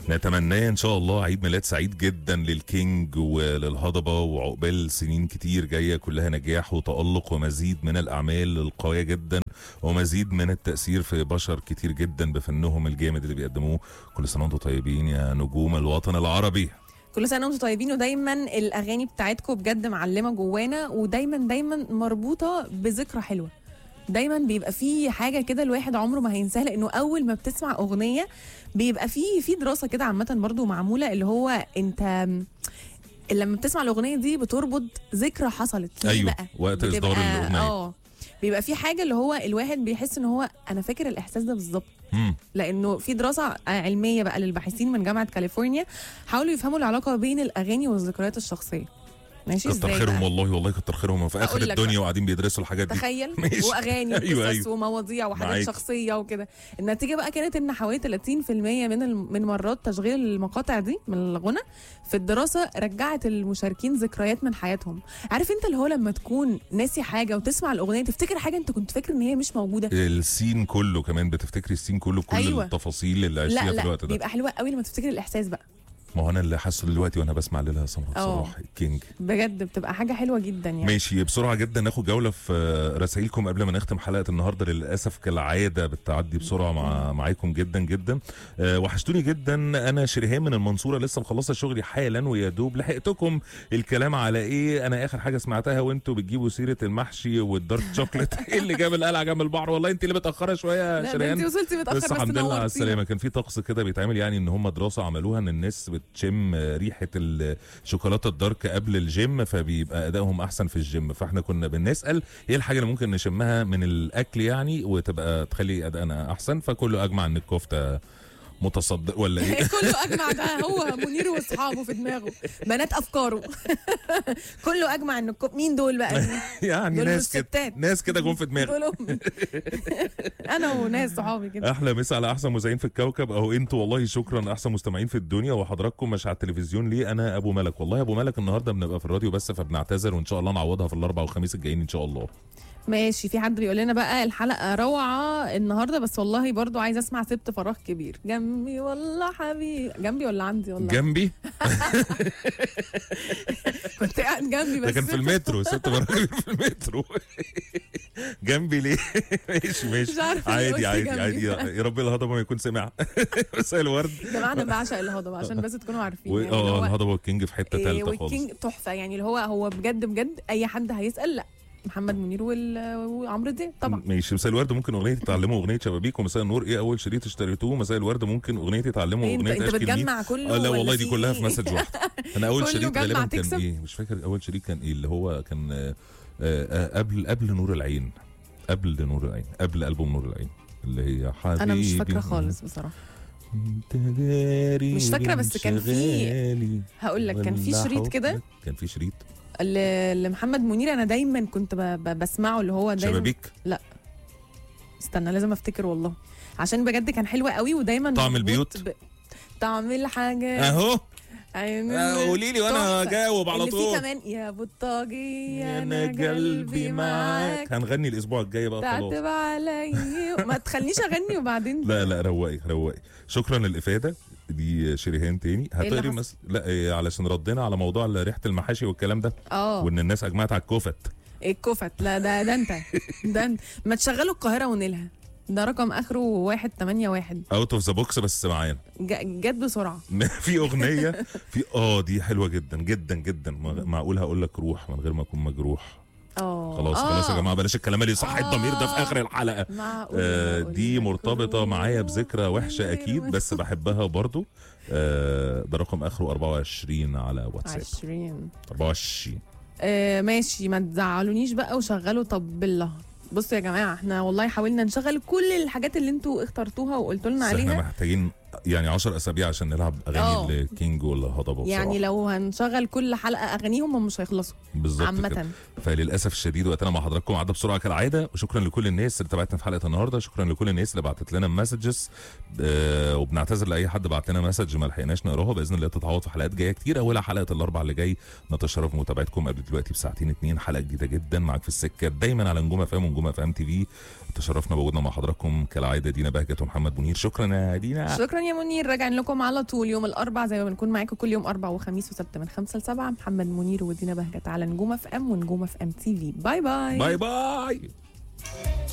نتمناه ان شاء الله عيد ميلاد سعيد جدا للكينج وللهضبه وعقبال سنين كتير جايه كلها نجاح وتالق ومزيد من الاعمال القويه جدا ومزيد من التاثير في بشر كتير جدا بفنهم الجامد اللي بيقدموه كل سنه وانتم طيبين يا نجوم الوطن العربي كل سنه وانتم طيبين ودايما الاغاني بتاعتكم بجد معلمه جوانا ودايما دايما مربوطه بذكرى حلوه دايما بيبقى في حاجه كده الواحد عمره ما هينساها لانه اول ما بتسمع اغنيه بيبقى في في دراسه كده عامه برضو معموله اللي هو انت لما بتسمع الاغنيه دي بتربط ذكرى حصلت ليه أيوة، بقى وقت إصدار بتبقى- الأغنية. اه بيبقى في حاجه اللي هو الواحد بيحس ان هو انا فاكر الاحساس ده بالظبط مم. لانه في دراسه علميه بقى للباحثين من جامعه كاليفورنيا حاولوا يفهموا العلاقه بين الاغاني والذكريات الشخصيه ماشي كتر ازاي خيرهم بقى؟ والله والله كتر خيرهم في اخر أقول لك الدنيا بقى. وقاعدين بيدرسوا الحاجات دي تخيل ماشي. واغاني أيوة، وقصص أيوة. ومواضيع وحاجات معاك. شخصيه وكده النتيجه بقى كانت ان حوالي 30% من الم- من مرات تشغيل المقاطع دي من الغنى في الدراسه رجعت المشاركين ذكريات من حياتهم عارف انت اللي هو لما تكون ناسي حاجه وتسمع الاغنيه تفتكر حاجه انت كنت فاكر ان هي مش موجوده السين كله كمان بتفتكري السين كله بكل أيوة. التفاصيل اللي عشتيها لا في لا الوقت ده بيبقى حلوه قوي لما تفتكر الاحساس بقى ما هو انا اللي حاسه دلوقتي وانا بسمع ليلها سمرة اه. بصراحه الكينج بجد بتبقى حاجه حلوه جدا يعني ماشي بسرعه جدا ناخد جوله في رسائلكم قبل ما نختم حلقه النهارده للاسف كالعاده بتعدي بسرعه مع معاكم جدا جدا أه وحشتوني جدا انا شريهان من المنصوره لسه مخلصه شغلي حالا ويا دوب لحقتكم الكلام على ايه انا اخر حاجه سمعتها وانتوا بتجيبوا سيره المحشي والدارك شوكليت ايه اللي جاب القلعه جنب البحر والله انت اللي متاخره شويه يا لا ده شريهان انت وصلتي متاخر بس بس, الحمد لله على نورتينا. السلامه كان في طقس كده بيتعمل يعني ان هم دراسه عملوها ان الناس بتشم ريحه الشوكولاته الدارك قبل الجيم فبيبقى ادائهم احسن في الجيم فاحنا كنا بنسال ايه الحاجه اللي ممكن نشمها من الاكل يعني وتبقى تخلي ادائنا احسن فكله اجمع ان الكفته متصدر ولا ايه كله اجمع ده هو منير واصحابه في دماغه بنات افكاره كله اجمع ان الكوب مين دول بقى يعني دول ناس كده الستات. ناس كده جم في دماغي دول أمي. انا وناس صحابي كده احلى مسا على احسن مذيعين في الكوكب اهو انتوا والله شكرا احسن مستمعين في الدنيا وحضراتكم مش على التلفزيون ليه انا ابو ملك والله ابو ملك النهارده بنبقى في الراديو بس فبنعتذر وان شاء الله نعوضها في الاربع والخميس الجايين ان شاء الله ماشي في حد بيقول لنا بقى الحلقه روعه النهارده بس والله برضو عايزه اسمع سبت فراغ كبير جنبي والله حبيبي جنبي ولا عندي والله جنبي كنت قاعد جنبي ده بس كان في المترو ست براجل في المترو جنبي ليه ماشي ماشي مش عارفة ليه عادي قلت عادي جنبي. عادي يا رب الهضبه ما يكون سمع مساء الورد يا جماعه انا بعشق الهضبه عشان بس تكونوا عارفين و- يعني اللي اه هو- الهضبه والكينج في حته إيه، ثالثه خالص والكينج تحفه يعني اللي هو هو بجد بجد اي حد هيسال لا محمد منير وال- وعمرو دياب طبعا ماشي مساء الورد ممكن اغنيه تتعلموا اغنيه شبابيك ومساء النور ايه اول شريط اشتريتوه مساء الورد ممكن اغنيه تتعلموا إيه، انت اغنيه انت اشكي مين بتجمع كله اه لا ولا والله دي في كلها في إيه؟ مسج واحد انا اول كله شريط جمع غالبا كان تكسب. ايه مش فاكر اول شريط كان ايه اللي هو كان آه، آه، قبل قبل نور العين قبل نور العين قبل البوم نور العين اللي هي حبيبي انا مش فاكره خالص بصراحه انت داري مش فاكرة، بس كان في- انشغالي هقول لك كان في ولا شريط حبك. كده كان في شريط ل- لمحمد منير انا دايما كنت ب... ب... بسمعه اللي هو دايما شبابيك استنى لازم افتكر والله عشان بجد كان حلو قوي ودايما طعم مربوط البيوت؟ ب... طعم الحاجه اهو عين آه، قولي لي وانا تحفة. هجاوب على اللي طول فيه كمان يا بطاجي انا قلبي معاك هنغني الاسبوع الجاي بقى خلاص تعتب عليا ما تخلينيش اغني وبعدين لا لا روقي روقي شكرا للافاده دي شريهان تاني اللي هتقري حصل؟ مس... لا إيه علشان ردنا على موضوع ريحه المحاشي والكلام ده اه وان الناس اجمعت على الكفت الكفت لا ده ده انت ده انت ما تشغلوا القاهره ونيلها ده رقم اخره واحد تمانية واحد اوت اوف ذا بوكس بس معانا ج- جت بسرعه في اغنيه في اه دي حلوه جدا جدا جدا ما- معقول هقول لك روح من غير ما اكون مجروح اه خلاص آه. خلاص يا جماعه بلاش الكلام اللي يصحي الضمير ده في اخر الحلقه معقول آه أقول دي لك مرتبطه روح معايا بذكرى وحشه من اكيد غير بس بحبها برضو آه ده رقم اخره 24 على واتساب عشرين 24 آه ماشي ما تزعلونيش بقى وشغلوا طب بالله بصوا يا جماعه احنا والله حاولنا نشغل كل الحاجات اللي انتوا اخترتوها وقلتوا لنا بس احنا عليها محتاجين يعني 10 اسابيع عشان نلعب آه. اغاني الكينج والهضبه يعني بصراحة. لو هنشغل كل حلقه اغانيهم هم مش هيخلصوا بالظبط كده. عامه فللاسف الشديد وقتنا مع حضراتكم عدى بسرعه كالعاده وشكرا لكل الناس اللي تابعتنا في حلقه النهارده شكرا لكل الناس اللي بعتت لنا مسجز آه وبنعتذر لاي حد بعت لنا مسج ما لحقناش نقراها باذن الله تتعوض في حلقات جايه كتير اولها حلقه الاربع اللي جاي نتشرف متابعتكم قبل دلوقتي بساعتين اتنين حلقه جديده جدا معاك في السكه دايما على نجوم افلام ونجوم افلام تي في تشرفنا بوجودنا مع حضراتكم كالعاده دينا بهجت ومحمد منير شكرا يا دينا شكرا يا منير راجعين لكم على طول يوم الاربع زي ما بنكون معاكم كل يوم اربع وخميس وسبت من خمسة لسبعة محمد منير ودينا بهجت على نجوم اف ام ونجوم اف ام تي في باي باي باي باي